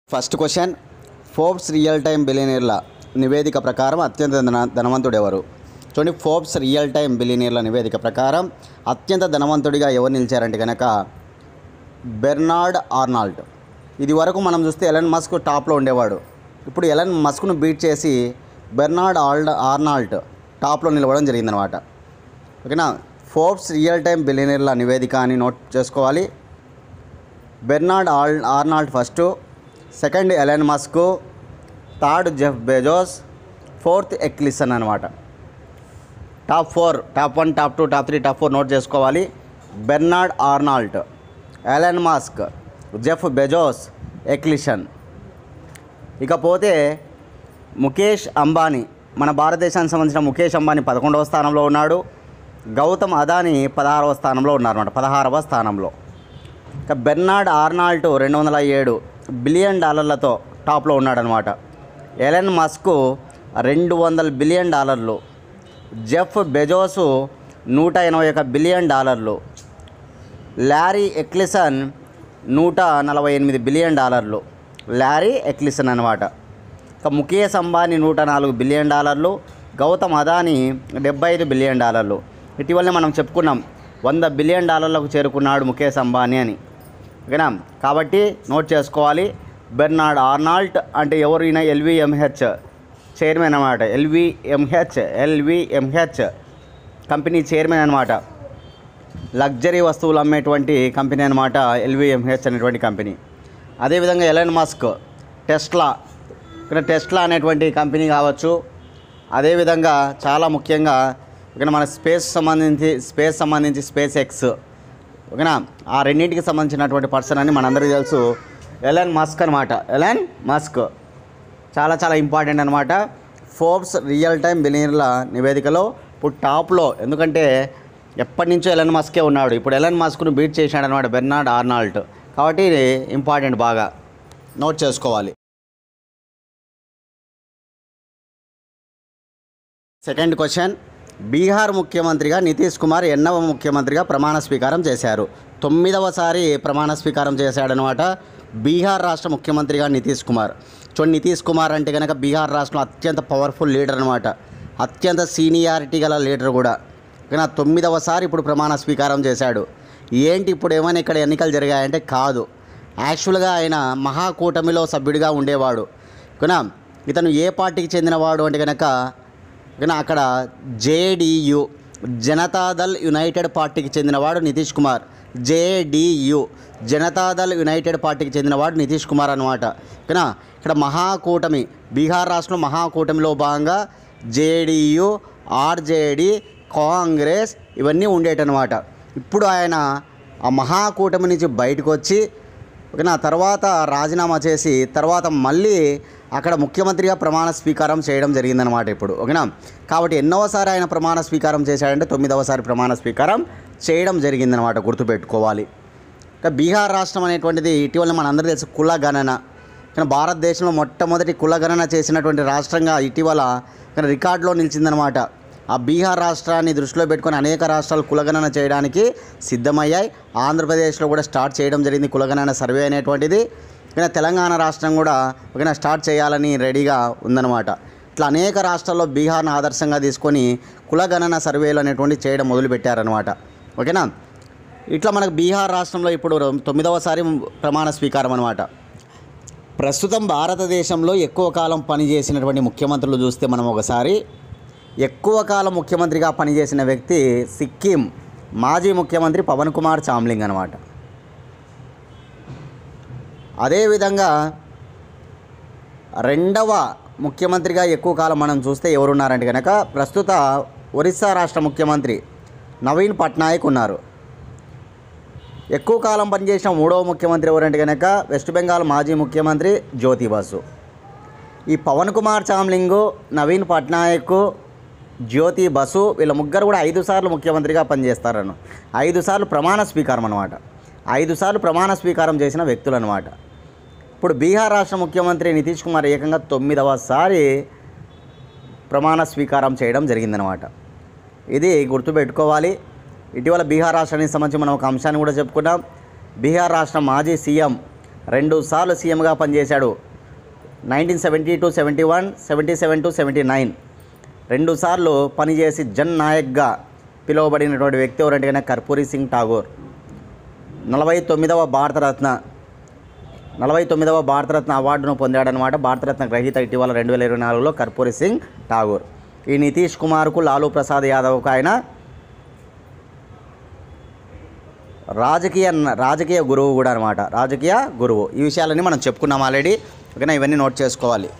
first question Forbes real time బిలియనీర్ల నివేదిక ప్రకారం అత్యంత ధన ధనవంతుడు ఎవరు చూడండి ఫోర్బ్స్ రియల్ టైం బిలియనీర్ల నివేదిక ప్రకారం అత్యంత ధనవంతుడిగా ఎవరు నిలిచారంటే కనుక బెర్నార్డ్ ఆర్నాల్డ్ ఇది వరకు మనం చూస్తే ఎలన్ మస్క్ టాప్లో ఉండేవాడు ఇప్పుడు ఎలన్ మస్క్ను బీట్ చేసి బెర్నార్డ్ ఆల్డ్ ఆర్నాల్డ్ టాప్లో నిలవడం జరిగిందనమాట ఓకేనా ఫోర్బ్స్ రియల్ టైం బిలియనీర్ల నివేదిక అని నోట్ చేసుకోవాలి బెర్నార్డ్ ఆల్ Arnault first second Elon Musk third Jeff Bezos fourth Ellison అనమాట top four top one top two top three top four note చేసుకోవాలి Bernard Arnault Elon Musk Jeff Bezos Ellison ఇకపోతే ముఖేష్ అంబానీ మన భారతదేశానికి సంబంధించిన ముఖేష్ అంబానీ పదకొండవ స్థానంలో ఉన్నాడు గౌతమ్ అదానీ పదహారవ స్థానంలో ఉన్నారన్నమాట పదహారవ స్థానంలో ఇక బెర్నార్డ్ ఆర్నాల్ట్ రెండు వందల ఏడు బిలియన్ డాలర్లతో టాప్లో ఉన్నాడనమాట ఎలన్ మస్క్ రెండు వందల బిలియన్ డాలర్లు జెఫ్ బెజోసు నూట ఎనభై ఒక బిలియన్ డాలర్లు ల్యారీ ఎక్లిసన్ నూట నలభై ఎనిమిది బిలియన్ డాలర్లు ల్యారీ ఎక్లిసన్ అనమాట ఇక ముఖేష్ అంబానీ నూట నాలుగు బిలియన్ డాలర్లు గౌతమ్ అదానీ డెబ్బై ఐదు బిలియన్ డాలర్లు ఇటీవలనే మనం చెప్పుకున్నాం వంద బిలియన్ డాలర్లకు చేరుకున్నాడు ముఖేష్ అంబానీ అని ఓకేనా కాబట్టి నోట్ చేసుకోవాలి బెర్నార్డ్ ఆర్నాల్ట్ అంటే ఎవరు ఈయన ఎల్విఎంహెచ్ చైర్మన్ అనమాట ఎల్విఎంహెచ్ ఎల్విఎంహెచ్ కంపెనీ చైర్మన్ అనమాట లగ్జరీ వస్తువులు అమ్మేటువంటి కంపెనీ అనమాట ఎల్విఎంహెచ్ అనేటువంటి కంపెనీ అదేవిధంగా ఎలన్ మస్క్ టెస్లా ఇక్కడ టెస్లా అనేటువంటి కంపెనీ కావచ్చు అదేవిధంగా చాలా ముఖ్యంగా ఇక్కడ మన స్పేస్ సంబంధించి స్పేస్ సంబంధించి స్పేస్ ఎక్స్ ఓకేనా ఆ రెండింటికి సంబంధించినటువంటి పర్సన్ అని మనందరికీ తెలుసు ఎలన్ మస్క్ అనమాట ఎలన్ మస్క్ చాలా చాలా ఇంపార్టెంట్ అనమాట ఫోర్బ్స్ రియల్ టైం బిలియనర్ల నివేదికలో ఇప్పుడు టాప్లో ఎందుకంటే ఎప్పటి నుంచో ఎలన్ మస్కే ఉన్నాడు ఇప్పుడు ఎలన్ మస్క్ను బీట్ చేశాడు అనమాట బెర్నార్డ్ ఆర్నాల్ట్ కాబట్టి ఇది ఇంపార్టెంట్ బాగా నోట్ చేసుకోవాలి సెకండ్ క్వశ్చన్ బీహార్ ముఖ్యమంత్రిగా నితీష్ కుమార్ ఎన్నవ ముఖ్యమంత్రిగా ప్రమాణ స్వీకారం చేశారు తొమ్మిదవసారి ప్రమాణ స్వీకారం చేశాడనమాట బీహార్ రాష్ట్ర ముఖ్యమంత్రిగా నితీష్ కుమార్ చూడండి నితీష్ కుమార్ అంటే కనుక బీహార్ రాష్ట్రంలో అత్యంత పవర్ఫుల్ లీడర్ అనమాట అత్యంత సీనియారిటీ గల లీడర్ కూడా కానీ ఆ తొమ్మిదవసారి ఇప్పుడు ప్రమాణ స్వీకారం చేశాడు ఏంటి ఇప్పుడు ఏమైనా ఇక్కడ ఎన్నికలు జరిగాయంటే కాదు యాక్చువల్గా ఆయన మహాకూటమిలో సభ్యుడిగా ఉండేవాడు కనుక ఇతను ఏ పార్టీకి చెందినవాడు అంటే కనుక కానీ అక్కడ జేడియు జనతాదళ్ యునైటెడ్ పార్టీకి చెందినవాడు నితీష్ కుమార్ జేడియు జనతాదళ్ యునైటెడ్ పార్టీకి చెందినవాడు నితీష్ కుమార్ అనమాట కానీ ఇక్కడ మహాకూటమి బీహార్ రాష్ట్రంలో మహాకూటమిలో భాగంగా జేడియు ఆర్జేడి కాంగ్రెస్ ఇవన్నీ ఉండేటనమాట ఇప్పుడు ఆయన ఆ మహాకూటమి నుంచి బయటకు వచ్చి ఓకేనా తర్వాత రాజీనామా చేసి తర్వాత మళ్ళీ అక్కడ ముఖ్యమంత్రిగా ప్రమాణ స్వీకారం చేయడం జరిగిందనమాట ఇప్పుడు ఓకేనా కాబట్టి ఎన్నోసారి ఆయన ప్రమాణ స్వీకారం చేశాడంటే తొమ్మిదవసారి ప్రమాణ స్వీకారం చేయడం జరిగిందనమాట గుర్తుపెట్టుకోవాలి ఇంకా బీహార్ రాష్ట్రం అనేటువంటిది ఇటీవల మన అందరికీ తెలుసు కుల గణన కానీ భారతదేశంలో మొట్టమొదటి కుల గణన చేసినటువంటి రాష్ట్రంగా ఇటీవల కానీ రికార్డులో నిలిచిందనమాట ఆ బీహార్ రాష్ట్రాన్ని దృష్టిలో పెట్టుకొని అనేక రాష్ట్రాలు కులగణన చేయడానికి సిద్ధమయ్యాయి ఆంధ్రప్రదేశ్లో కూడా స్టార్ట్ చేయడం జరిగింది కులగణన సర్వే అనేటువంటిది కానీ తెలంగాణ రాష్ట్రం కూడా ఓకేనా స్టార్ట్ చేయాలని రెడీగా ఉందన్నమాట ఇట్లా అనేక రాష్ట్రాల్లో బీహార్ను ఆదర్శంగా తీసుకొని కులగణన సర్వేలు అనేటువంటి చేయడం మొదలుపెట్టారనమాట ఓకేనా ఇట్లా మనకు బీహార్ రాష్ట్రంలో ఇప్పుడు తొమ్మిదవసారి ప్రమాణ స్వీకారం అనమాట ప్రస్తుతం భారతదేశంలో ఎక్కువ కాలం పనిచేసినటువంటి ముఖ్యమంత్రులు చూస్తే మనం ఒకసారి ఎక్కువ కాలం ముఖ్యమంత్రిగా పనిచేసిన వ్యక్తి సిక్కిం మాజీ ముఖ్యమంత్రి పవన్ కుమార్ చామ్లింగ్ అనమాట అదేవిధంగా రెండవ ముఖ్యమంత్రిగా ఎక్కువ కాలం మనం చూస్తే ఎవరున్నారంటే కనుక ప్రస్తుత ఒరిస్సా రాష్ట్ర ముఖ్యమంత్రి నవీన్ పట్నాయక్ ఉన్నారు ఎక్కువ కాలం పనిచేసిన మూడవ ముఖ్యమంత్రి ఎవరంటే కనుక వెస్ట్ బెంగాల్ మాజీ ముఖ్యమంత్రి జ్యోతి బసు ఈ పవన్ కుమార్ చామ్లింగు నవీన్ పట్నాయక్ జ్యోతి బసు వీళ్ళ ముగ్గురు కూడా ఐదు సార్లు ముఖ్యమంత్రిగా పనిచేస్తారను ఐదు సార్లు ప్రమాణ స్వీకారం అనమాట ఐదు సార్లు ప్రమాణ స్వీకారం చేసిన వ్యక్తులు అనమాట ఇప్పుడు బీహార్ రాష్ట్ర ముఖ్యమంత్రి నితీష్ కుమార్ ఏకంగా తొమ్మిదవసారి ప్రమాణ స్వీకారం చేయడం జరిగిందనమాట ఇది గుర్తుపెట్టుకోవాలి ఇటీవల బీహార్ రాష్ట్రానికి సంబంధించి మనం ఒక అంశాన్ని కూడా చెప్పుకున్నాం బీహార్ రాష్ట్ర మాజీ సీఎం రెండు సార్లు సీఎంగా పనిచేశాడు nineteen seventy to seventy one seventy seven to seventy nine రెండు సార్లు పనిచేసి జన్ నాయక్గా పిలువబడినటువంటి వ్యక్తి ఎవరంటే కనుక కర్పూరి సింగ్ ఠాగూర్ నలభై తొమ్మిదవ భారతరత్న నలభై తొమ్మిదవ భారతరత్న అవార్డును పొందాడనమాట భారతరత్న గ్రహీత ఇటీవల రెండు వేల ఇరవై నాలుగులో కర్పూరి సింగ్ ఠాగూర్ ఈ నితీష్ కుమార్కు లాలూ ప్రసాద్ యాదవ్కు ఆయన రాజకీయ రాజకీయ గురువు కూడా అనమాట రాజకీయ గురువు ఈ విషయాలన్నీ మనం చెప్పుకున్నాం ఆల్రెడీ ఓకేనా ఇవన్నీ నోట్ చేసుకోవాలి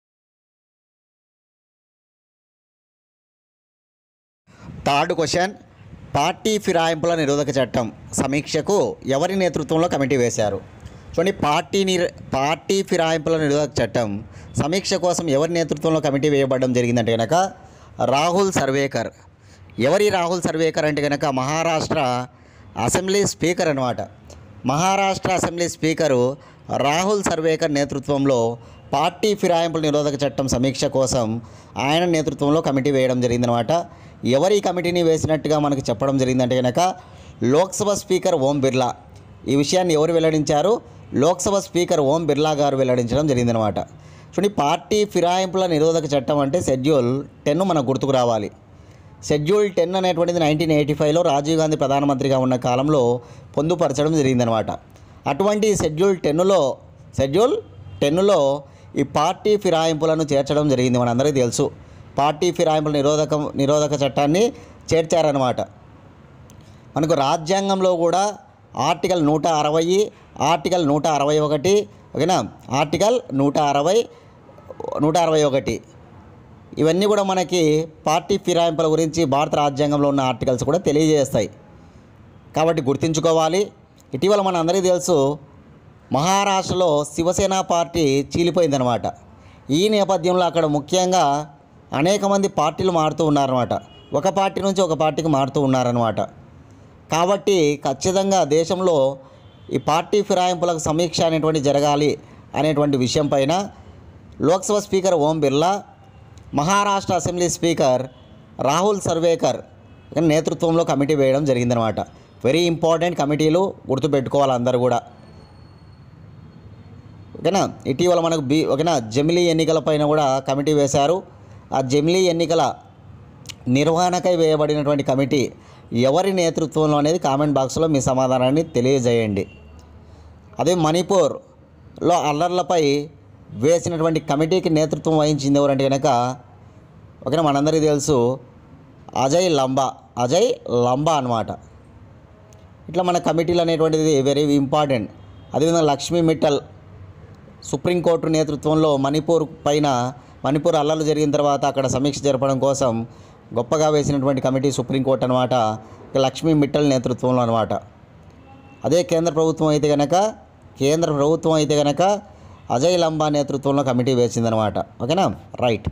థర్డ్ క్వశ్చన్ పార్టీ ఫిరాయింపుల నిరోధక చట్టం సమీక్షకు ఎవరి నేతృత్వంలో కమిటీ వేశారు చూడండి పార్టీ నిర్ పార్టీ ఫిరాయింపుల నిరోధక చట్టం సమీక్ష కోసం ఎవరి నేతృత్వంలో కమిటీ వేయబడడం జరిగిందంటే కనుక రాహుల్ సర్వేకర్ ఎవరి రాహుల్ సర్వేకర్ అంటే కనుక మహారాష్ట్ర అసెంబ్లీ స్పీకర్ అనమాట మహారాష్ట్ర అసెంబ్లీ స్పీకరు రాహుల్ సర్వేకర్ నేతృత్వంలో పార్టీ ఫిరాయింపుల నిరోధక చట్టం సమీక్ష కోసం ఆయన నేతృత్వంలో కమిటీ వేయడం జరిగిందనమాట ఎవరి ఈ కమిటీని వేసినట్టుగా మనకు చెప్పడం జరిగిందంటే కనుక లోక్సభ స్పీకర్ ఓం బిర్లా ఈ విషయాన్ని ఎవరు వెల్లడించారు లోక్సభ స్పీకర్ ఓం బిర్లా గారు వెల్లడించడం జరిగిందనమాట చూడండి పార్టీ ఫిరాయింపుల నిరోధక చట్టం అంటే షెడ్యూల్ టెన్ మనకు గుర్తుకు రావాలి షెడ్యూల్ టెన్ అనేటువంటిది నైన్టీన్ ఎయిటీ ఫైవ్లో రాజీవ్ గాంధీ ప్రధానమంత్రిగా ఉన్న కాలంలో పొందుపరచడం జరిగిందనమాట అటువంటి షెడ్యూల్ టెన్నులో షెడ్యూల్ టెన్నులో ఈ పార్టీ ఫిరాయింపులను చేర్చడం జరిగింది మనందరికీ తెలుసు పార్టీ ఫిరాయింపుల నిరోధకం నిరోధక చట్టాన్ని చేర్చారనమాట మనకు రాజ్యాంగంలో కూడా ఆర్టికల్ నూట అరవై ఆర్టికల్ నూట అరవై ఒకటి ఓకేనా ఆర్టికల్ నూట అరవై నూట అరవై ఒకటి ఇవన్నీ కూడా మనకి పార్టీ ఫిరాయింపుల గురించి భారత రాజ్యాంగంలో ఉన్న ఆర్టికల్స్ కూడా తెలియజేస్తాయి కాబట్టి గుర్తుంచుకోవాలి ఇటీవల మన అందరికీ తెలుసు మహారాష్ట్రలో శివసేన పార్టీ చీలిపోయిందనమాట ఈ నేపథ్యంలో అక్కడ ముఖ్యంగా అనేక మంది పార్టీలు మారుతూ ఉన్నారన్నమాట ఒక పార్టీ నుంచి ఒక పార్టీకి మారుతూ ఉన్నారన్నమాట కాబట్టి ఖచ్చితంగా దేశంలో ఈ పార్టీ ఫిరాయింపులకు సమీక్ష అనేటువంటి జరగాలి అనేటువంటి విషయం పైన Lok Sabha speaker Om Birla Maharashtra assembly speaker Rahul Narwekar నేతృత్వంలో కమిటీ వేయడం జరిగిందనమాట వెరీ ఇంపార్టెంట్ కమిటీలు గుర్తుపెట్టుకోవాలి అందరూ కూడా ఓకేనా ఇటీవల మనకు బీ ఓకేనా జమిలీ ఎన్నికల పైన కూడా కమిటీ వేశారు ఆ జమిలీ ఎన్నికల నిర్వహణకై వేయబడినటువంటి కమిటీ ఎవరి నేతృత్వంలో అనేది కామెంట్ బాక్స్లో మీ సమాధానాన్ని తెలియజేయండి అదే మణిపూర్లో అల్లర్లపై వేసినటువంటి కమిటీకి నేతృత్వం వహించింది ఎవరంటే కనుక ఓకేనా మనందరికీ తెలుసు అజయ్ లంబా అజయ్ లంబా అనమాట ఇట్లా మన కమిటీలు అనేటువంటిది వెరీ ఇంపార్టెంట్ అదేవిధంగా లక్ష్మీ మిట్టల్ సుప్రీంకోర్టు నేతృత్వంలో మణిపూర్ పైన మణిపూర్ అల్లర్లు జరిగిన తర్వాత అక్కడ సమీక్ష జరపడం కోసం గొప్పగా వేసినటువంటి కమిటీ సుప్రీంకోర్టు అనమాట ఇక లక్ష్మీ మిట్టల్ నేతృత్వంలో అనమాట అదే కేంద్ర ప్రభుత్వం అయితే కనుక కేంద్ర ప్రభుత్వం అయితే కనుక అజయ్ లంబా నేతృత్వంలో కమిటీ వేసిందనమాట ఓకేనా రైట్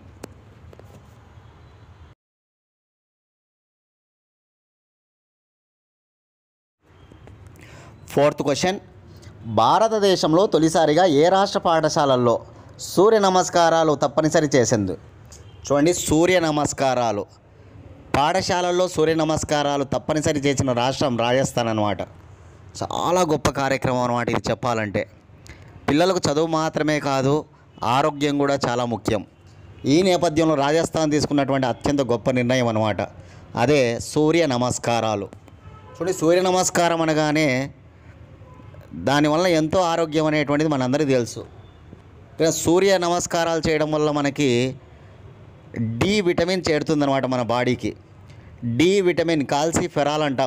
ఫోర్త్ క్వశ్చన్ భారతదేశంలో తొలిసారిగా ఏ రాష్ట్ర పాఠశాలల్లో సూర్య నమస్కారాలు తప్పనిసరి చేసింది చూడండి సూర్య నమస్కారాలు పాఠశాలల్లో సూర్య నమస్కారాలు తప్పనిసరి చేసిన రాష్ట్రం రాజస్థాన్ అనమాట చాలా గొప్ప కార్యక్రమం అనమాట ఇది చెప్పాలంటే పిల్లలకు చదువు మాత్రమే కాదు ఆరోగ్యం కూడా చాలా ముఖ్యం ఈ నేపథ్యంలో రాజస్థాన్ తీసుకున్నటువంటి అత్యంత గొప్ప నిర్ణయం అనమాట అదే సూర్య నమస్కారాలు చూడండి సూర్య నమస్కారం అనగానే దానివల్ల ఎంతో ఆరోగ్యం అనేటువంటిది మనందరికీ తెలుసు ఇక్కడ సూర్య నమస్కారాలు చేయడం వల్ల మనకి డి విటమిన్ చేరుతుందన్నమాట మన బాడీకి డి విటమిన్ కాల్సి ఫెరాల్ అంటాం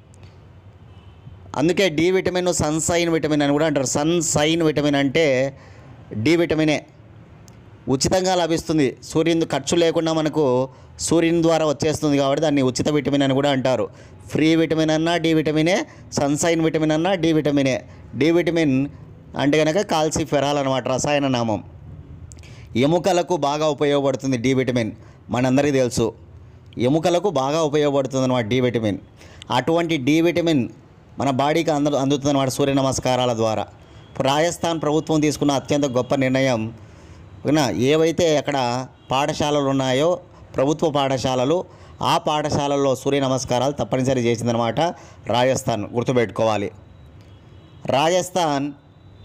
అందుకే డి విటమిన్ సన్సైన్ విటమిన్ అని కూడా అంటారు సన్ సైన్ విటమిన్ అంటే డి విటమినే ఉచితంగా లభిస్తుంది సూర్యుని ఖర్చు లేకుండా మనకు సూర్యుని ద్వారా వచ్చేస్తుంది కాబట్టి దాన్ని ఉచిత విటమిన్ అని కూడా అంటారు ఫ్రీ విటమిన్ అన్నా డి విటమినే సన్సైన్ విటమిన్ అన్నా డి విటమినే డి విటమిన్ అంటే కనుక కాల్సి ఫెరాల్ అనమాట రసాయన నామం ఎముకలకు బాగా ఉపయోగపడుతుంది డి విటమిన్ మనందరికీ తెలుసు ఎముకలకు బాగా ఉపయోగపడుతుంది అనమాట డి విటమిన్ అటువంటి డి విటమిన్ మన బాడీకి అందు అందుతుంది అనమాట సూర్య నమస్కారాల ద్వారా ఇప్పుడు రాజస్థాన్ ప్రభుత్వం తీసుకున్న అత్యంత గొప్ప నిర్ణయం ఓకేనా ఏవైతే అక్కడ పాఠశాలలు ఉన్నాయో ప్రభుత్వ పాఠశాలలు ఆ పాఠశాలల్లో సూర్య నమస్కారాలు తప్పనిసరి చేసిందనమాట రాజస్థాన్ గుర్తుపెట్టుకోవాలి రాజస్థాన్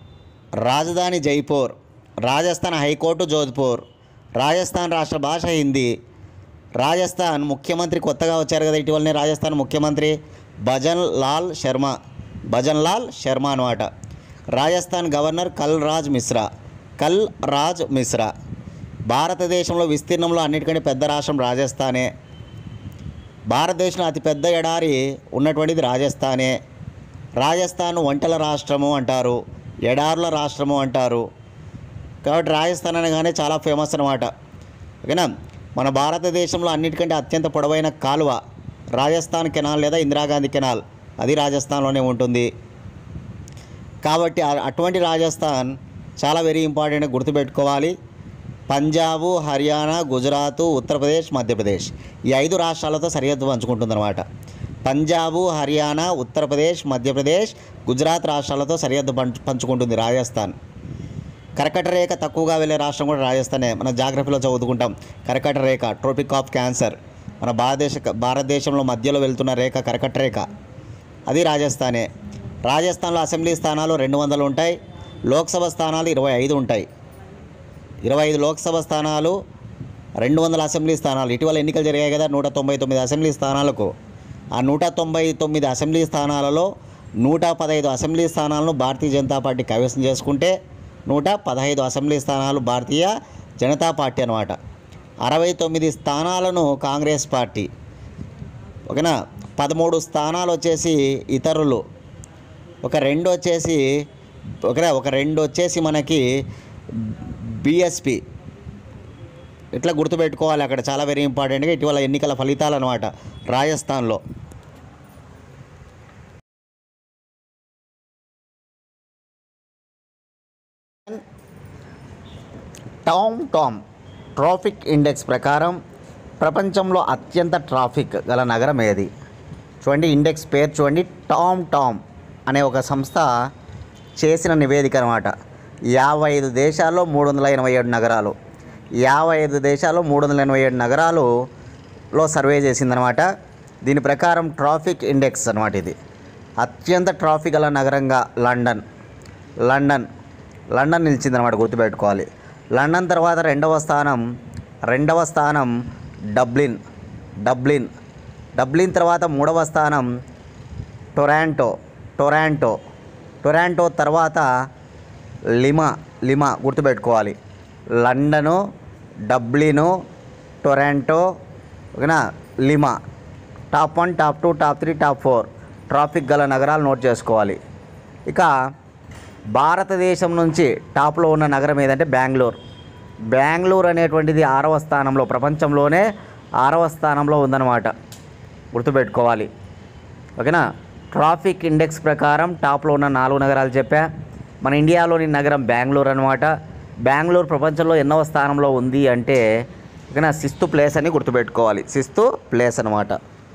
రాజధాని జైపూర్ రాజస్థాన్ హైకోర్టు జోధ్పూర్ రాజస్థాన్ రాష్ట్ర భాష హిందీ రాజస్థాన్ ముఖ్యమంత్రి కొత్తగా వచ్చారు కదా ఇటీవలనే రాజస్థాన్ ముఖ్యమంత్రి భజన్ లాల్ శర్మ భజన్ లాల్ శర్మ అనమాట రాజస్థాన్ గవర్నర్ కల్ రాజ్ మిశ్రా కల్ రాజ్ మిశ్రా భారతదేశంలో విస్తీర్ణంలో అన్నిటికంటే పెద్ద రాష్ట్రం రాజస్థానే భారతదేశంలో అతిపెద్ద ఎడారి ఉన్నటువంటిది రాజస్థానే రాజస్థాన్ వంటల రాష్ట్రము అంటారు ఎడారుల రాష్ట్రము అంటారు కాబట్టి రాజస్థాన్ అనగానే చాలా ఫేమస్ అనమాట ఓకేనా మన భారతదేశంలో అన్నిటికంటే అత్యంత పొడవైన కాలువ రాజస్థాన్ కెనాల్ లేదా ఇందిరాగాంధీ కెనాల్ అది రాజస్థాన్లోనే ఉంటుంది కాబట్టి ఆ- అటువంటి రాజస్థాన్ చాలా వెరీ ఇంపార్టెంట్ గుర్తుపెట్టుకోవాలి పంజాబు హర్యానా గుజరాత్ ఉత్తరప్రదేశ్ మధ్యప్రదేశ్ ఈ ఐదు రాష్ట్రాలతో సరిహద్దు పంచుకుంటుందన్నమాట పంజాబు హర్యానా ఉత్తరప్రదేశ్ మధ్యప్రదేశ్ గుజరాత్ రాష్ట్రాలతో సరిహద్దు పంచు పంచుకుంటుంది రాజస్థాన్ కర్కట రేఖ తక్కువగా వెళ్ళే రాష్ట్రం కూడా రాజస్థానే మన జాగ్రఫీలో చదువుకుంటాం కర్కట రేఖ ట్రోపిక్ ఆఫ్ క్యాన్సర్ మన భారతదేశ భారతదేశంలో మధ్యలో వెళ్తున్న రేఖ కర్కట రేఖ అది రాజస్థానే రాజస్థాన్లో అసెంబ్లీ స్థానాలు రెండు వందలు ఉంటాయి లోక్సభ స్థానాలు ఇరవై ఐదు ఉంటాయి ఇరవై ఐదు లోక్సభ స్థానాలు రెండు వందల అసెంబ్లీ స్థానాలు ఇటీవల ఎన్నికలు జరిగాయి కదా నూట తొంభై తొమ్మిది అసెంబ్లీ స్థానాలకు ఆ నూట తొంభై తొమ్మిది అసెంబ్లీ స్థానాలలో నూట పదహైదు అసెంబ్లీ స్థానాలను భారతీయ జనతా పార్టీ కైవసం చేసుకుంటే నూట పదహైదు అసెంబ్లీ స్థానాలు భారతీయ జనతా పార్టీ అనమాట అరవై తొమ్మిది స్థానాలను కాంగ్రెస్ పార్టీ ఓకేనా పదమూడు స్థానాలు వచ్చేసి ఇతరులు ఒక రెండు వచ్చేసి ఓకేనా ఒక రెండు వచ్చేసి మనకి బిఎస్పి ఇట్లా గుర్తుపెట్టుకోవాలి అక్కడ చాలా వెరీ ఇంపార్టెంట్గా ఇటీవల ఎన్నికల ఫలితాలు అనమాట రాజస్థాన్లో టామ్ టామ్ ట్రాఫిక్ ఇండెక్స్ ప్రకారం ప్రపంచంలో అత్యంత ట్రాఫిక్ గల నగరం ఏది చూడండి ఇండెక్స్ పేరు చూడండి టామ్ టామ్ అనే ఒక సంస్థ చేసిన నివేదిక అనమాట యాభై ఐదు దేశాల్లో మూడు వందల ఎనభై ఏడు నగరాలు యాభై ఐదు దేశాల్లో మూడు వందల ఎనభై ఏడు నగరాలులో సర్వే చేసిందనమాట దీని ప్రకారం ట్రాఫిక్ ఇండెక్స్ అనమాట ఇది అత్యంత ట్రాఫిక్ గల నగరంగా లండన్ లండన్ లండన్ నిలిచిందనమాట గుర్తుపెట్టుకోవాలి లండన్ తర్వాత రెండవ స్థానం రెండవ స్థానం డబ్లిన్ డబ్లిన్ డబ్లిన్ తర్వాత మూడవ స్థానం టొరాంటో టొరాంటో టొరాంటో తర్వాత లిమా లిమా గుర్తుపెట్టుకోవాలి లండను డబ్లిను టొరాంటో ఓకేనా Lima top one top two top three top four traffic గల నగరాలు నోట్ చేసుకోవాలి ఇక భారతదేశం నుంచి టాప్లో ఉన్న నగరం ఏదంటే బెంగళూరు బెంగళూరు అనేటువంటిది ఆరవ స్థానంలో ప్రపంచంలోనే ఆరవ స్థానంలో ఉందన్నమాట గుర్తుపెట్టుకోవాలి ఓకేనా ట్రాఫిక్ ఇండెక్స్ ప్రకారం టాప్లో ఉన్న నాలుగు నగరాలు చెప్పా మన ఇండియాలోని నగరం బెంగళూరు అనమాట బెంగళూరు ప్రపంచంలో ఎన్నవ స్థానంలో ఉంది అంటే ఓకేనా సిస్తు ప్లేస్ అని గుర్తుపెట్టుకోవాలి సిస్తు ప్లేస్ అనమాట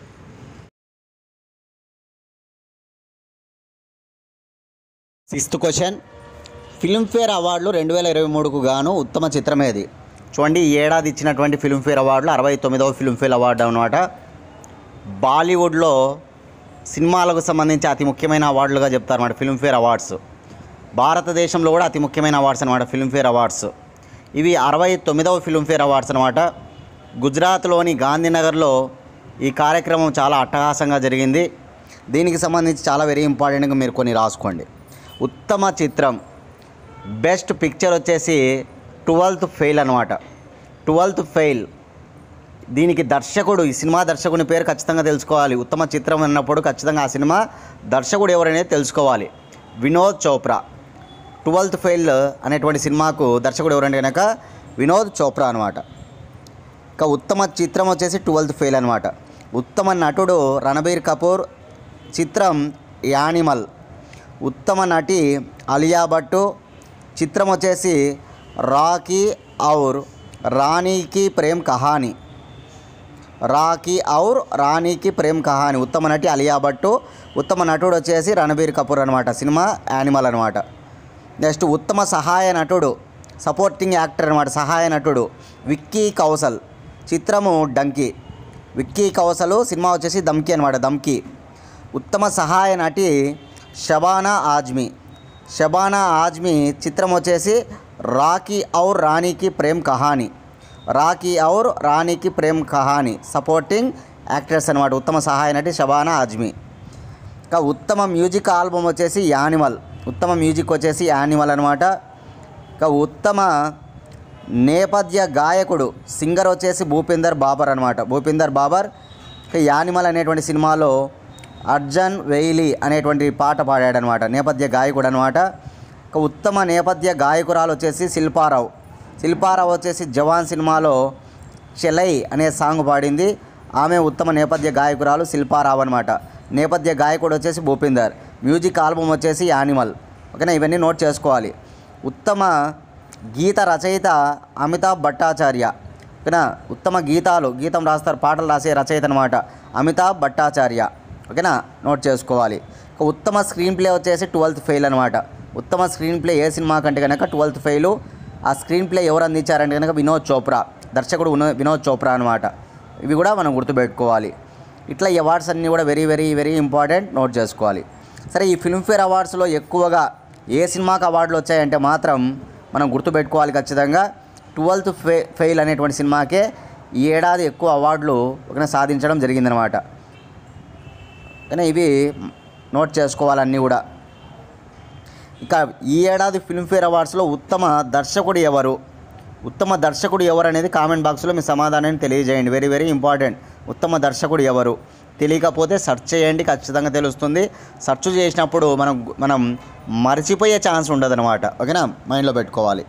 సిక్స్త్ క్వశ్చన్ ఫిల్మ్ఫేర్ అవార్డులు రెండు వేల ఇరవై మూడుకు గాను ఉత్తమ చిత్రమేది చూడండి ఈ ఏడాది ఇచ్చినటువంటి ఫిల్మ్ఫేర్ అవార్డులు అరవై తొమ్మిదవ ఫిల్మ్ఫేర్ అవార్డు అనమాట బాలీవుడ్లో సినిమాలకు సంబంధించి అతి ముఖ్యమైన అవార్డులుగా చెప్తారన్నమాట ఫిల్మ్ఫేర్ అవార్డ్స్ భారతదేశంలో కూడా అతి ముఖ్యమైన అవార్డ్స్ అనమాట ఫిల్మ్ఫేర్ అవార్డ్స్ ఇవి అరవై తొమ్మిదవ ఫిల్మ్ఫేర్ అవార్డ్స్ అనమాట గుజరాత్లోని గాంధీనగర్లో ఈ కార్యక్రమం చాలా అట్టహాసంగా జరిగింది దీనికి సంబంధించి చాలా వెరీ ఇంపార్టెంట్గా మీరు కొన్ని రాసుకోండి ఉత్తమ చిత్రం బెస్ట్ పిక్చర్ వచ్చేసి ట్వెల్త్ ఫెయిల్ అనమాట ట్వెల్త్ ఫెయిల్ దీనికి దర్శకుడు ఈ సినిమా దర్శకుని పేరు ఖచ్చితంగా తెలుసుకోవాలి ఉత్తమ చిత్రం అన్నప్పుడు ఖచ్చితంగా ఆ సినిమా దర్శకుడు ఎవరనేది తెలుసుకోవాలి వినోద్ చోప్రా ట్వెల్త్ ఫెయిల్ అనేటువంటి సినిమాకు దర్శకుడు ఎవరంటే కనుక వినోద్ చోప్రా అనమాట ఇక ఉత్తమ చిత్రం వచ్చేసి ట్వెల్త్ ఫెయిల్ అనమాట ఉత్తమ నటుడు రణబీర్ కపూర్ చిత్రం యానిమల్ ఉత్తమ నటి అలియా భట్టు చిత్రం వచ్చేసి రాకీ ఔర్ రాణికి ప్రేమ్ కహాని రాకీ ఔర్ రాణికి ప్రేమ్ కహాని ఉత్తమ నటి అలియా భట్టు ఉత్తమ నటుడు వచ్చేసి రణబీర్ కపూర్ అనమాట సినిమా యానిమల్ అనమాట నెక్స్ట్ ఉత్తమ సహాయ నటుడు సపోర్టింగ్ యాక్టర్ అనమాట సహాయ నటుడు విక్కీ కౌసల్ చిత్రము డంకీ విక్కీ కౌసలు సినిమా వచ్చేసి దమ్కి అనమాట దమ్కి ఉత్తమ సహాయ నటి షబానా ఆజ్మీ షబానా ఆజ్మీ చిత్రం వచ్చేసి రాకీ ఔర్ రాణికి ప్రేమ్ కహాని రాకీ ఔర్ రాణికి ప్రేమ్ కహాని సపోర్టింగ్ యాక్ట్రెస్ అనమాట ఉత్తమ సహాయ నటి షబానా ఆజ్మీ ఇంకా ఉత్తమ మ్యూజిక్ ఆల్బమ్ వచ్చేసి యానిమల్ ఉత్తమ మ్యూజిక్ వచ్చేసి యానిమల్ అనమాట ఇంకా ఉత్తమ నేపథ్య గాయకుడు సింగర్ వచ్చేసి భూపిందర్ బాబర్ అనమాట భూపిందర్ బాబర్ ఇక యానిమల్ అనేటువంటి సినిమాలో అర్జన్ వెయిలీ అనేటువంటి పాట పాడాడనమాట నేపథ్య గాయకుడు అనమాట ఇక ఉత్తమ నేపథ్య గాయకురాలు వచ్చేసి శిల్పారావు శిల్పారావు వచ్చేసి జవాన్ సినిమాలో చెలై అనే సాంగ్ పాడింది ఆమె ఉత్తమ నేపథ్య గాయకురాలు శిల్పారావు అనమాట నేపథ్య గాయకుడు వచ్చేసి భూపిందర్ మ్యూజిక్ ఆల్బమ్ వచ్చేసి యానిమల్ ఓకేనా ఇవన్నీ నోట్ చేసుకోవాలి ఉత్తమ గీత రచయిత అమితాబ్ భట్టాచార్య ఓకేనా ఉత్తమ గీతాలు గీతం రాస్తారు పాటలు రాసే రచయిత అనమాట అమితాబ్ భట్టాచార్య ఓకేనా నోట్ చేసుకోవాలి ఇక ఉత్తమ స్క్రీన్ ప్లే వచ్చేసి ట్వెల్త్ ఫెయిల్ అనమాట ఉత్తమ స్క్రీన్ ప్లే ఏ సినిమా కంటే కనుక ట్వెల్త్ ఫెయిల్ ఆ స్క్రీన్ ప్లే ఎవరు అందించారంటే కనుక వినోద్ చోప్రా దర్శకుడు వినో- వినోద్ చోప్రా అనమాట ఇవి కూడా మనం గుర్తుపెట్టుకోవాలి ఇట్లా ఈ అవార్డ్స్ అన్నీ కూడా very very very important note చేసుకోవాలి సరే ఈ ఫిల్మ్ఫేర్ అవార్డ్స్లో ఎక్కువగా ఏ సినిమాకి అవార్డులు వచ్చాయంటే మాత్రం మనం గుర్తుపెట్టుకోవాలి ఖచ్చితంగా ట్వెల్త్ ఫె ఫెయిల్ అనేటువంటి సినిమాకే ఈ ఏడాది ఎక్కువ అవార్డులు ఒక సాధించడం జరిగిందనమాట కానీ ఇవి నోట్ చేసుకోవాలన్నీ కూడా ఇక ఈ ఏడాది ఫిల్మ్ఫేర్ అవార్డ్స్లో ఉత్తమ దర్శకుడు ఎవరు ఉత్తమ దర్శకుడు ఎవరు అనేది కామెంట్ బాక్స్లో మీ సమాధానాన్ని తెలియజేయండి వెరీ వెరీ ఇంపార్టెంట్ ఉత్తమ దర్శకుడు ఎవరు తెలియకపోతే సెర్చ్ చేయండి ఖచ్చితంగా తెలుస్తుంది సెర్చ్ చేసినప్పుడు మనం మనం మర్చిపోయే ఛాన్స్ ఉండదు అనమాట ఓకేనా మైండ్లో పెట్టుకోవాలి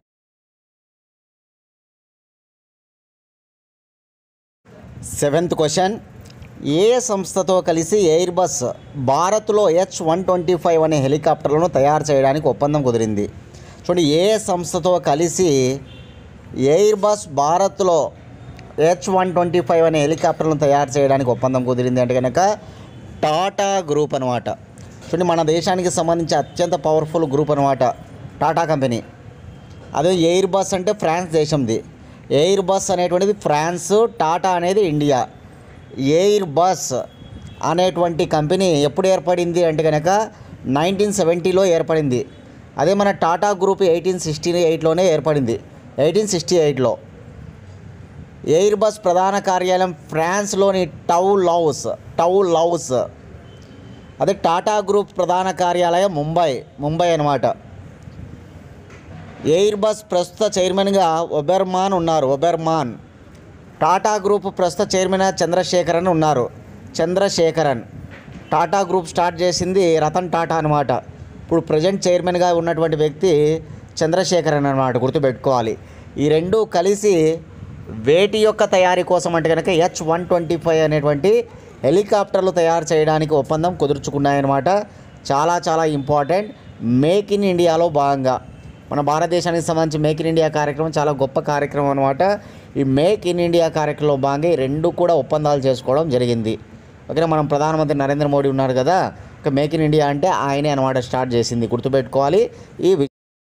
సెవెంత్ క్వశ్చన్ ఏ సంస్థతో కలిసి ఎయిర్ బస్ భారత్లో హెచ్ వన్ ట్వంటీ ఫైవ్ అనే హెలికాప్టర్లను తయారు చేయడానికి ఒప్పందం కుదిరింది చూడండి ఏ సంస్థతో కలిసి ఎయిర్ బస్ భారత్లో హెచ్ వన్ ట్వంటీ ఫైవ్ అనే హెలికాప్టర్లను తయారు చేయడానికి ఒప్పందం కుదిరింది అంటే కనుక టాటా గ్రూప్ అనమాట చూడండి మన దేశానికి సంబంధించి అత్యంత పవర్ఫుల్ గ్రూప్ అనమాట టాటా కంపెనీ అదే ఎయిర్ బస్ అంటే ఫ్రాన్స్ దేశంది ఎయిర్ బస్ అనేటువంటిది ఫ్రాన్స్ టాటా అనేది ఇండియా ఎయిర్ బస్ అనేటువంటి కంపెనీ ఎప్పుడు ఏర్పడింది అంటే కనుక నైన్టీన్ సెవెంటీలో ఏర్పడింది అదే మన టాటా గ్రూప్ ఎయిటీన్ సిక్స్టీ ఎయిట్లోనే ఏర్పడింది ఎయిటీన్ సిక్స్టీ ఎయిట్లో ఎయిర్ బస్ ప్రధాన కార్యాలయం ఫ్రాన్స్లోని టౌ లౌస్ టౌ లౌస్ అదే టాటా గ్రూప్ ప్రధాన కార్యాలయం ముంబై ముంబై అనమాట ఎయిర్ బస్ ప్రస్తుత చైర్మన్గా ఒబెర్మాన్ ఉన్నారు ఒబెర్మాన్ టాటా గ్రూప్ ప్రస్తుత చైర్మన్ చంద్రశేఖరన్ ఉన్నారు చంద్రశేఖరన్ టాటా గ్రూప్ స్టార్ట్ చేసింది రతన్ టాటా అనమాట ఇప్పుడు ప్రజెంట్ చైర్మన్గా ఉన్నటువంటి వ్యక్తి చంద్రశేఖరన్ అనమాట గుర్తుపెట్టుకోవాలి ఈ రెండు కలిసి వేటి యొక్క తయారీ కోసం అంటే కనుక హెచ్ వన్ ట్వంటీ ఫైవ్ అనేటువంటి హెలికాప్టర్లు తయారు చేయడానికి ఒప్పందం కుదుర్చుకున్నాయన్నమాట చాలా చాలా ఇంపార్టెంట్ మేక్ ఇన్ ఇండియాలో భాగంగా మన భారతదేశానికి సంబంధించి మేక్ ఇన్ ఇండియా కార్యక్రమం చాలా గొప్ప కార్యక్రమం అనమాట ఈ మేక్ ఇన్ ఇండియా కార్యక్రమంలో భాగంగా ఈ రెండు కూడా ఒప్పందాలు చేసుకోవడం జరిగింది ఓకేనా మనం ప్రధానమంత్రి నరేంద్ర మోడీ ఉన్నారు కదా ఇక మేక్ ఇన్ ఇండియా అంటే ఆయనే అనమాట స్టార్ట్ చేసింది గుర్తుపెట్టుకోవాలి ఈ వి-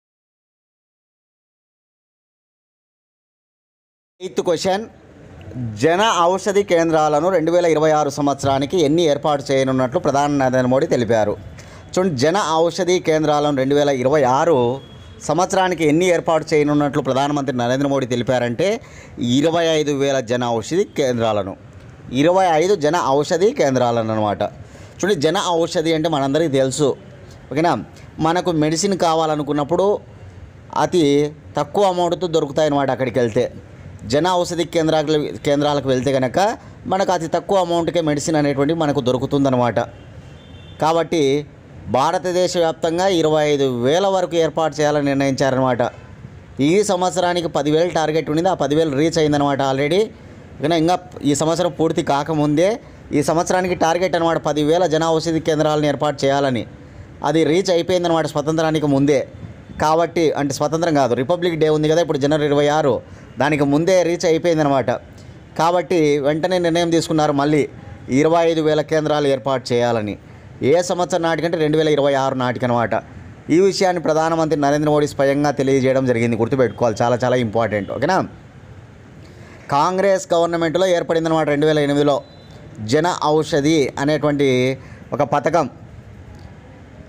ఎయిత్ క్వశ్చన్ జన ఔషధి కేంద్రాలను రెండు వేల ఇరవై ఆరు సంవత్సరానికి ఎన్ని ఏర్పాటు చేయనున్నట్లు ప్రధాని నరేంద్ర మోడీ తెలిపారు చూడండి జన ఔషధి కేంద్రాలను రెండు వేల ఇరవై ఆరు సంవత్సరానికి ఎన్ని ఏర్పాటు చేయనున్నట్లు ప్రధానమంత్రి నరేంద్ర మోడీ తెలిపారంటే ఇరవై ఐదు వేల జన ఔషధి కేంద్రాలను ఇరవై ఐదు జన ఔషధి కేంద్రాలను అనమాట చూడండి జన ఔషధి అంటే మనందరికీ తెలుసు ఓకేనా మనకు మెడిసిన్ కావాలనుకున్నప్పుడు అతి తక్కువ అమౌంట్తో దొరుకుతాయి అన్నమాట అక్కడికి వెళ్తే జన ఔషధి కేంద్రాలకు కేంద్రాలకు వెళ్తే కనుక మనకు అతి తక్కువ అమౌంట్కే మెడిసిన్ అనేటువంటి మనకు దొరుకుతుందన్నమాట కాబట్టి భారతదేశ వ్యాప్తంగా ఇరవై ఐదు వేల వరకు ఏర్పాటు చేయాలని నిర్ణయించారనమాట ఈ సంవత్సరానికి పదివేలు టార్గెట్ ఉండింది ఆ పదివేలు రీచ్ అయిందనమాట ఆల్రెడీ కానీ ఇంకా ఈ సంవత్సరం పూర్తి కాకముందే ఈ సంవత్సరానికి టార్గెట్ అనమాట పదివేల జన ఔషధి కేంద్రాలను ఏర్పాటు చేయాలని అది రీచ్ అయిపోయిందనమాట స్వతంత్రానికి ముందే కాబట్టి అంటే స్వతంత్రం కాదు రిపబ్లిక్ డే ఉంది కదా ఇప్పుడు జనవరి ఇరవై ఆరు దానికి ముందే రీచ్ అయిపోయిందనమాట కాబట్టి వెంటనే నిర్ణయం తీసుకున్నారు మళ్ళీ ఇరవై ఐదు వేల కేంద్రాలు ఏర్పాటు చేయాలని ఏ సంవత్సరం నాటికంటే రెండు వేల ఇరవై ఆరు నాటికనమాట ఈ విషయాన్ని ప్రధానమంత్రి నరేంద్ర మోడీ స్వయంగా తెలియజేయడం జరిగింది గుర్తుపెట్టుకోవాలి చాలా చాలా ఇంపార్టెంట్ ఓకేనా కాంగ్రెస్ గవర్నమెంట్లో ఏర్పడిందనమాట రెండు వేల ఎనిమిదిలో జన ఔషధి అనేటువంటి ఒక పథకం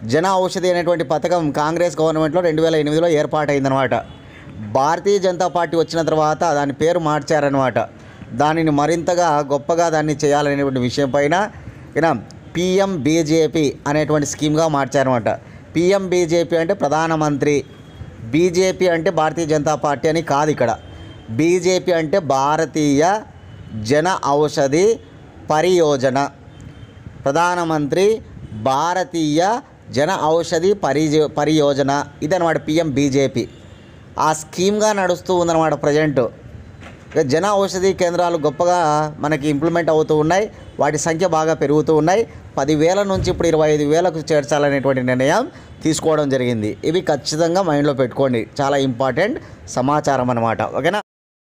జన ఔషధి అనేటువంటి పథకం కాంగ్రెస్ గవర్నమెంట్లో రెండు వేల ఎనిమిదిలో ఏర్పాటైందనమాట భారతీయ జనతా పార్టీ వచ్చిన తర్వాత దాని పేరు మార్చారనమాట దానిని మరింతగా గొప్పగా దాన్ని చేయాలనేటువంటి విషయం పైన ఈయన పిఎం బీజేపీ అనేటువంటి స్కీమ్గా మార్చారనమాట పిఎం బీజేపీ అంటే ప్రధానమంత్రి బీజేపీ అంటే భారతీయ జనతా పార్టీ అని కాదు ఇక్కడ బీజేపీ అంటే భారతీయ జన ఔషధి పరియోజన ప్రధానమంత్రి భారతీయ జన ఔషధి పరిజ పరియోజన ఇదనమాట పిఎం బీజేపీ ఆ స్కీమ్గా నడుస్తూ ఉందన్నమాట ప్రజెంట్ ఇక జన ఔషధి కేంద్రాలు గొప్పగా మనకి ఇంప్లిమెంట్ అవుతూ ఉన్నాయి వాటి సంఖ్య బాగా పెరుగుతూ ఉన్నాయి పదివేల నుంచి ఇప్పుడు ఇరవై ఐదు వేలకు చేర్చాలనేటువంటి నిర్ణయం తీసుకోవడం జరిగింది ఇవి ఖచ్చితంగా మైండ్లో పెట్టుకోండి చాలా ఇంపార్టెంట్ సమాచారం అనమాట ఓకేనా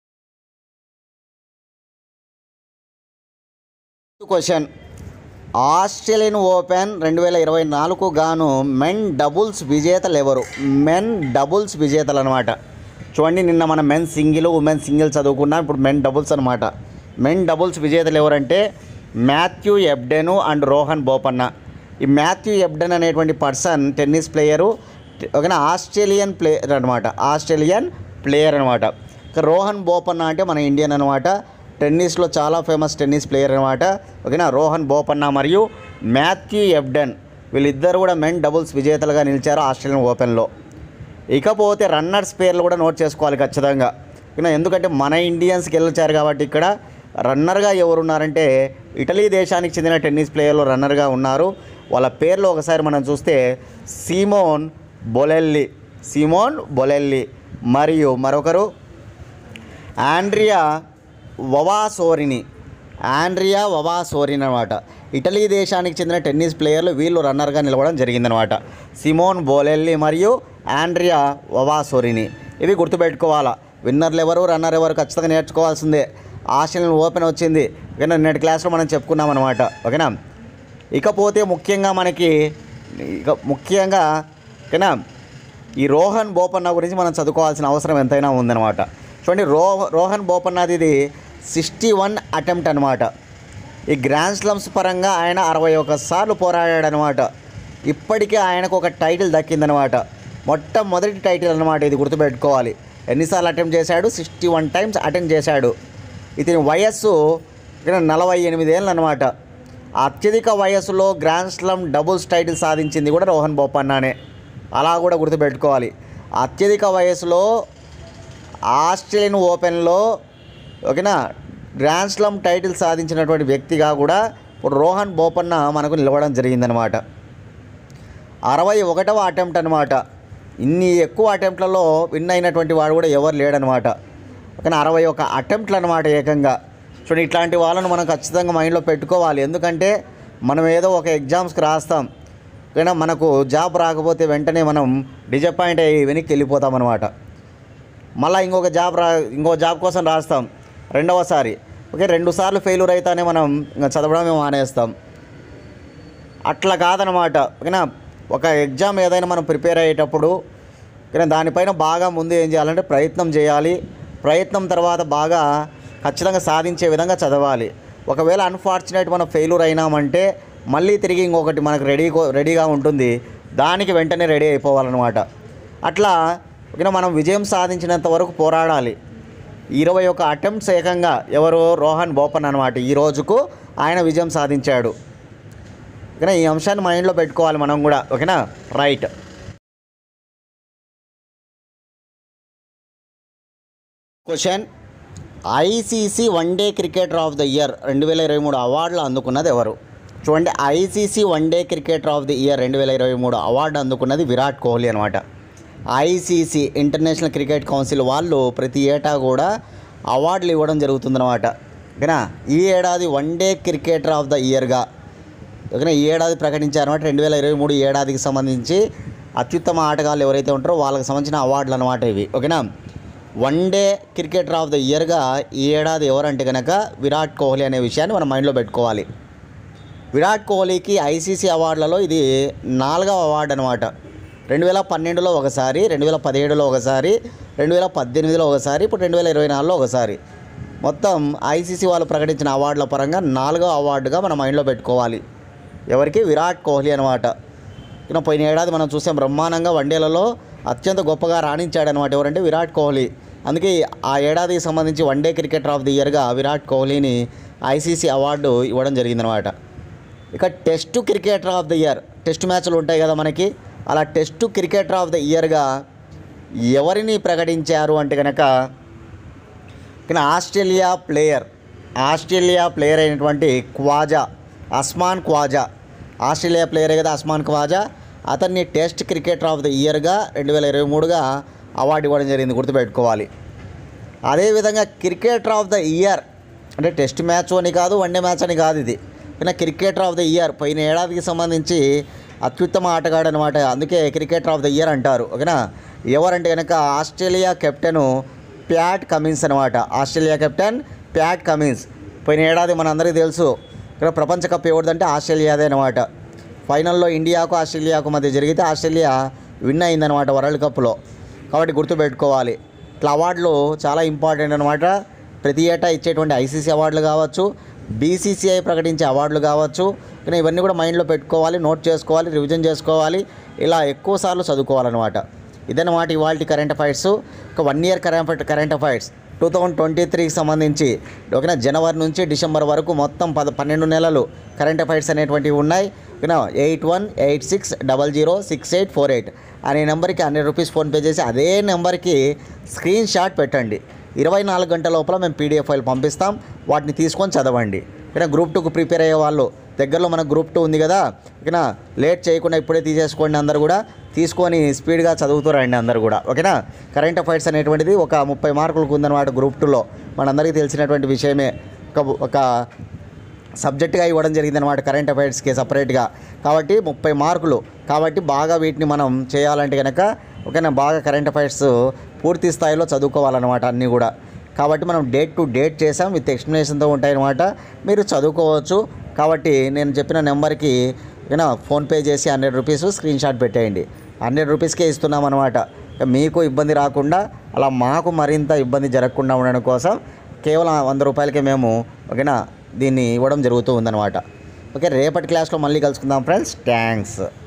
క్వశ్చన్ ఆస్ట్రేలియన్ ఓపెన్ రెండు వేల ఇరవై నాలుగు గాను మెన్ డబుల్స్ విజేతలు ఎవరు మెన్ డబుల్స్ విజేతలు అనమాట చూడండి నిన్న మన మెన్ సింగిల్ ఉమెన్ సింగిల్ చదువుకున్నాం ఇప్పుడు మెన్ డబుల్స్ అనమాట మెన్ డబుల్స్ విజేతలు ఎవరంటే Matthew Ebden and Rohan Bopanna ఈ మాథ్యూ ఎబ్డెన్ అనేటువంటి పర్సన్ టెన్నిస్ ప్లేయరు ఓకేనా ఆస్ట్రేలియన్ ప్లేయర్ అనమాట ఆస్ట్రేలియన్ ప్లేయర్ అనమాట ఇక రోహన్ బోపన్న అంటే మన ఇండియన్ అనమాట టెన్నిస్లో చాలా ఫేమస్ టెన్నిస్ ప్లేయర్ అనమాట ఓకేనా రోహన్ బోపన్న మరియు మాథ్యూ ఎబ్డెన్ వీళ్ళిద్దరు కూడా మెన్ డబుల్స్ విజేతలుగా నిలిచారు ఆస్ట్రేలియన్ ఓపెన్లో ఇకపోతే రన్నర్స్ పేర్లు కూడా నోట్ చేసుకోవాలి ఖచ్చితంగా ఓకేనా ఎందుకంటే మన ఇండియన్స్ గెలిచారు కాబట్టి ఇక్కడ రన్నర్గా ఎవరున్నారంటే ఇటలీ దేశానికి చెందిన టెన్నిస్ ప్లేయర్లు రన్నర్గా ఉన్నారు వాళ్ళ పేర్లు ఒకసారి మనం చూస్తే సీమోన్ బొలెల్లి సీమోన్ బొలెల్లి మరియు మరొకరు ఆండ్రియా వవాసోరిని ఆండ్రియా వవాసోరిన్ అనమాట ఇటలీ దేశానికి చెందిన టెన్నిస్ ప్లేయర్లు వీళ్ళు రన్నర్గా నిలవడం జరిగిందనమాట సిమోన్ బోలెల్లి మరియు ఆండ్రియా వవాసోరిని ఇవి గుర్తుపెట్టుకోవాలా విన్నర్లు ఎవరు రన్నర్ ఎవరు ఖచ్చితంగా నేర్చుకోవాల్సిందే ఆస్ట్రేలియన్ ఓపెన్ వచ్చింది ఓకేనా నేటి క్లాస్లో మనం చెప్పుకున్నాం అనమాట ఓకేనా ఇకపోతే ముఖ్యంగా మనకి ఇక ముఖ్యంగా ఓకేనా ఈ రోహన్ బోపన్న గురించి మనం చదువుకోవాల్సిన అవసరం ఎంతైనా ఉందన్నమాట చూడండి రో రోహన్ బోపన్నది ఇది సిక్స్టీ వన్ అటెంప్ట్ అనమాట ఈ గ్రాండ్ స్లమ్స్ పరంగా ఆయన అరవై ఒక సార్లు పోరాడాడనమాట ఇప్పటికే ఆయనకు ఒక టైటిల్ దక్కిందనమాట మొట్టమొదటి టైటిల్ అనమాట ఇది గుర్తుపెట్టుకోవాలి ఎన్నిసార్లు అటెంప్ట్ చేశాడు సిక్స్టీ వన్ టైమ్స్ అటెంప్ట్ చేశాడు ఇతని వయస్సు ఇక్కడ నలభై ఎనిమిది ఏళ్ళు అనమాట అత్యధిక వయస్సులో గ్రాండ్ స్లమ్ డబుల్స్ టైటిల్ సాధించింది కూడా రోహన్ బోపన్నానే అలా కూడా గుర్తుపెట్టుకోవాలి అత్యధిక వయసులో ఆస్ట్రేలియన్ ఓపెన్లో ఓకేనా గ్రాండ్ స్లమ్ టైటిల్ సాధించినటువంటి వ్యక్తిగా కూడా ఇప్పుడు రోహన్ బోపన్న మనకు నిలవడం జరిగిందనమాట అరవై ఒకటవ అటెంప్ట్ అనమాట ఇన్ని ఎక్కువ అటెంప్ట్లలో విన్ అయినటువంటి వాడు కూడా ఎవరు లేడనమాట కానీ అరవై ఒక అటెంప్ట్లు అనమాట ఏకంగా చూడండి ఇట్లాంటి వాళ్ళను మనం ఖచ్చితంగా మైండ్లో పెట్టుకోవాలి ఎందుకంటే మనం ఏదో ఒక ఎగ్జామ్స్కి రాస్తాం కానీ మనకు జాబ్ రాకపోతే వెంటనే మనం డిజపాయింట్ అయ్యి వెనక్కి వెళ్ళిపోతాం అనమాట మళ్ళీ ఇంకొక జాబ్ రా ఇంకో జాబ్ కోసం రాస్తాం రెండవసారి ఓకే రెండు సార్లు ఫెయిల్యూర్ అయితేనే మనం ఇంకా చదవడమే మానేస్తాం అట్లా కాదనమాట ఓకేనా ఒక ఎగ్జామ్ ఏదైనా మనం ప్రిపేర్ అయ్యేటప్పుడు ఓకేనా దానిపైన బాగా ముందు ఏం చేయాలంటే ప్రయత్నం చేయాలి ప్రయత్నం తర్వాత బాగా ఖచ్చితంగా సాధించే విధంగా చదవాలి ఒకవేళ అన్ఫార్చునేట్ మనం ఫెయిల్యూర్ అయినామంటే మళ్ళీ తిరిగి ఇంకొకటి మనకు రెడీ రెడీగా ఉంటుంది దానికి వెంటనే రెడీ అయిపోవాలన్నమాట అట్లా ఓకేనా మనం విజయం సాధించినంత వరకు పోరాడాలి ఇరవై ఒక అటెంప్ట్స్ ఏకంగా ఎవరు రోహన్ బోపన్ అనమాట ఈ రోజుకు ఆయన విజయం సాధించాడు ఓకేనా ఈ అంశాన్ని మైండ్లో పెట్టుకోవాలి మనం కూడా ఓకేనా right question ICC one day cricketer of the year రెండు వేల ఇరవై మూడు అవార్డులు అందుకున్నది ఎవరు చూడండి ICC one day cricketer of the year రెండు వేల ఇరవై మూడు అవార్డు అందుకున్నది విరాట్ కోహ్లీ అనమాట ఐసీసీ ఇంటర్నేషనల్ క్రికెట్ కౌన్సిల్ వాళ్ళు ప్రతి ఏటా కూడా అవార్డులు ఇవ్వడం జరుగుతుందన్నమాట ఓకేనా ఈ ఏడాది one day cricketer of the ఇయర్గా ఓకేనా ఈ ఏడాది ప్రకటించారన్నమాట రెండు వేల ఇరవై మూడు ఏడాదికి సంబంధించి అత్యుత్తమ ఆటగాళ్ళు ఎవరైతే ఉంటారో వాళ్ళకి సంబంధించిన అవార్డులు అనమాట ఇవి ఓకేనా one day cricketer of the ఇయర్గా ఈ ఏడాది ఎవరంటే కనుక విరాట్ కోహ్లీ అనే విషయాన్ని మనం మైండ్లో పెట్టుకోవాలి విరాట్ కోహ్లీకి ఐసీసీ అవార్డులలో ఇది నాలుగవ అవార్డు అనమాట రెండు వేల పన్నెండులో ఒకసారి రెండు వేల పదిహేడులో ఒకసారి రెండు వేల పద్దెనిమిదిలో ఒకసారి ఇప్పుడు రెండు వేల ఇరవై నాలుగులో ఒకసారి మొత్తం ఐసీసీ వాళ్ళు ప్రకటించిన అవార్డుల పరంగా నాలుగో అవార్డుగా మన మైండ్లో పెట్టుకోవాలి ఎవరికి విరాట్ కోహ్లీ అనమాట ఇక పోయిన ఏడాది మనం చూసాం బ్రహ్మాండంగా వన్డేలలో అత్యంత గొప్పగా రాణించాడనమాట ఎవరంటే విరాట్ కోహ్లీ అందుకే ఆ ఏడాదికి సంబంధించి వన్డే క్రికెటర్ ఆఫ్ ది ఇయర్గా విరాట్ కోహ్లీని ఐసీసీ అవార్డు ఇవ్వడం జరిగిందనమాట ఇక test cricketer of the year test మ్యాచ్లు ఉంటాయి కదా మనకి అలా టెస్ట్ క్రికెటర్ ఆఫ్ ద ఇయర్గా ఎవరిని ప్రకటించారు అంటే కనుక ఇక ఆస్ట్రేలియా ప్లేయర్ ఆస్ట్రేలియా ప్లేయర్ అయినటువంటి క్వాజా అస్మాన్ క్వాజా ఆస్ట్రేలియా ప్లేయరే కదా అస్మాన్ క్వాజా అతన్ని టెస్ట్ క్రికెటర్ ఆఫ్ ద ఇయర్గా రెండు వేల ఇరవై మూడుగా అవార్డు ఇవ్వడం జరిగింది గుర్తుపెట్టుకోవాలి అదేవిధంగా క్రికెటర్ ఆఫ్ ద ఇయర్ అంటే టెస్ట్ మ్యాచ్ అని కాదు వన్డే మ్యాచ్ అని కాదు ఇది కానీ క్రికెటర్ ఆఫ్ ద ఇయర్ పోయిన ఏడాదికి సంబంధించి అత్యుత్తమ ఆటగాడు అనమాట అందుకే క్రికెటర్ ఆఫ్ ద ఇయర్ అంటారు ఓకేనా ఎవరంటే కనుక ఆస్ట్రేలియా కెప్టెను ప్యాట్ కమిన్స్ అనమాట ఆస్ట్రేలియా కెప్టెన్ ప్యాట్ కమిన్స్ పోయిన ఏడాది మనందరికీ తెలుసు ఇక్కడ ప్రపంచ కప్ ఎవరిదంటే ఆస్ట్రేలియాదే అనమాట ఫైనల్లో ఇండియాకు ఆస్ట్రేలియాకు మధ్య జరిగితే ఆస్ట్రేలియా విన్ అయిందనమాట వరల్డ్ కప్లో కాబట్టి గుర్తుపెట్టుకోవాలి ఇట్లా అవార్డులు చాలా ఇంపార్టెంట్ అనమాట ప్రతి ఏటా ఇచ్చేటువంటి ఐసీసీ అవార్డులు కావచ్చు బీసీసీఐ ప్రకటించే అవార్డులు కావచ్చు కానీ ఇవన్నీ కూడా మైండ్లో పెట్టుకోవాలి నోట్ చేసుకోవాలి రివిజన్ చేసుకోవాలి ఇలా ఎక్కువ సార్లు చదువుకోవాలన్నమాట ఇదన్నమాట ఇవాళ కరెంట్ అఫైర్స్ ఒక one year current current affairs two thousand twenty త్రీకి సంబంధించి ఓకేనా జనవరి నుంచి డిసెంబర్ వరకు మొత్తం పద పన్నెండు నెలలు కరెంట్ అఫైర్స్ అనేటువంటివి ఉన్నాయి ఓకేనా eight one eight six double zero six eight four eight అనే నెంబర్కి హండ్రెడ్ రూపీస్ ఫోన్పే చేసి అదే నెంబర్కి స్క్రీన్ షాట్ పెట్టండి ఇరవై నాలుగు గంటల లోపల మేము పీడిఎఫ్ ఫైల్ పంపిస్తాం వాటిని తీసుకొని చదవండి ఇక్కడ గ్రూప్ టూకు ప్రిపేర్ అయ్యే వాళ్ళు దగ్గరలో మన గ్రూప్ టూ ఉంది కదా ఓకేనా లేట్ చేయకుండా ఇప్పుడే తీసేసుకోండి అందరు కూడా తీసుకొని స్పీడ్గా చదువుతూ రండి అందరు కూడా ఓకేనా కరెంట్ అఫైర్స్ అనేటువంటిది ఒక ముప్పై మార్కులకు ఉందన్నమాట గ్రూప్ టూలో మనందరికీ తెలిసినటువంటి విషయమే ఒక ఒక సబ్జెక్ట్గా ఇవ్వడం జరిగిందనమాట కరెంట్ అఫైర్స్కి సపరేట్గా కాబట్టి ముప్పై మార్కులు కాబట్టి బాగా వీటిని మనం చేయాలంటే కనుక ఓకేనా బాగా కరెంట్ అఫైర్స్ పూర్తి స్థాయిలో చదువుకోవాలన్నమాట అన్నీ కూడా కాబట్టి మనం డేట్ టు డేట్ చేసాం విత్ ఎక్స్ప్లెనేషన్తో ఉంటాయన్నమాట మీరు చదువుకోవచ్చు కాబట్టి నేను చెప్పిన నెంబర్కి ఓకేనా ఫోన్పే చేసి హండ్రెడ్ రూపీస్ స్క్రీన్ షాట్ పెట్టేయండి హండ్రెడ్ రూపీస్కే ఇస్తున్నాం అనమాట మీకు ఇబ్బంది రాకుండా అలా మాకు మరింత ఇబ్బంది జరగకుండా ఉండడం కోసం కేవలం వంద రూపాయలకే మేము ఓకేనా దీన్ని ఇవ్వడం జరుగుతూ ఉందన్నమాట ఓకే రేపటి క్లాస్లో మళ్ళీ కలుసుకుందాం ఫ్రెండ్స్ థ్యాంక్స్